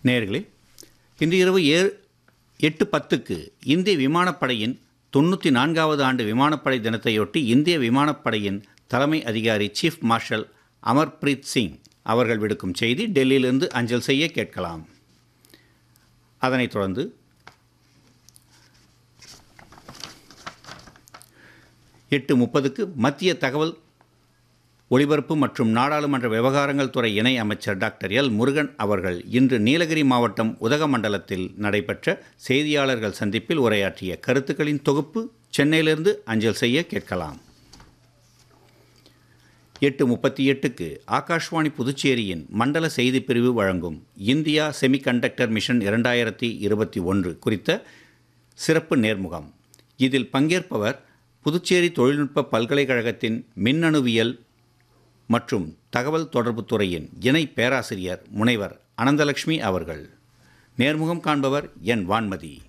நேர்களே இன்று இரவு ஏ எட்டு பத்துக்கு இந்திய விமானப்படையின் தொண்ணூற்றி நான்காவது ஆண்டு விமானப்படை தினத்தையொட்டி இந்திய விமானப்படையின் தலைமை அதிகாரி சீஃப் மார்ஷல் அமர்பிரீத் சிங் அவர்கள் விடுக்கும் செய்தி டெல்லியிலிருந்து அஞ்சல் செய்ய கேட்கலாம் அதனைத் தொடர்ந்து எட்டு முப்பதுக்கு மத்திய தகவல் ஒலிபரப்பு மற்றும் நாடாளுமன்ற விவகாரங்கள் துறை இணை அமைச்சர் டாக்டர் எல் முருகன் அவர்கள் இன்று நீலகிரி மாவட்டம் உதகமண்டலத்தில் நடைபெற்ற செய்தியாளர்கள் சந்திப்பில் உரையாற்றிய கருத்துக்களின் தொகுப்பு சென்னையிலிருந்து அஞ்சல் செய்ய கேட்கலாம் எட்டு முப்பத்தி எட்டுக்கு ஆகாஷ்வாணி புதுச்சேரியின் மண்டல செய்திப் பிரிவு வழங்கும் இந்தியா செமிகண்டக்டர் மிஷன் இரண்டாயிரத்தி இருபத்தி ஒன்று குறித்த சிறப்பு நேர்முகம் இதில் பங்கேற்பவர் புதுச்சேரி தொழில்நுட்ப பல்கலைக்கழகத்தின் மின்னணுவியல் மற்றும் தகவல் தொடர்புத் துறையின் இணை பேராசிரியர் முனைவர் அனந்தலட்சுமி அவர்கள் நேர்முகம் காண்பவர் என் வான்மதி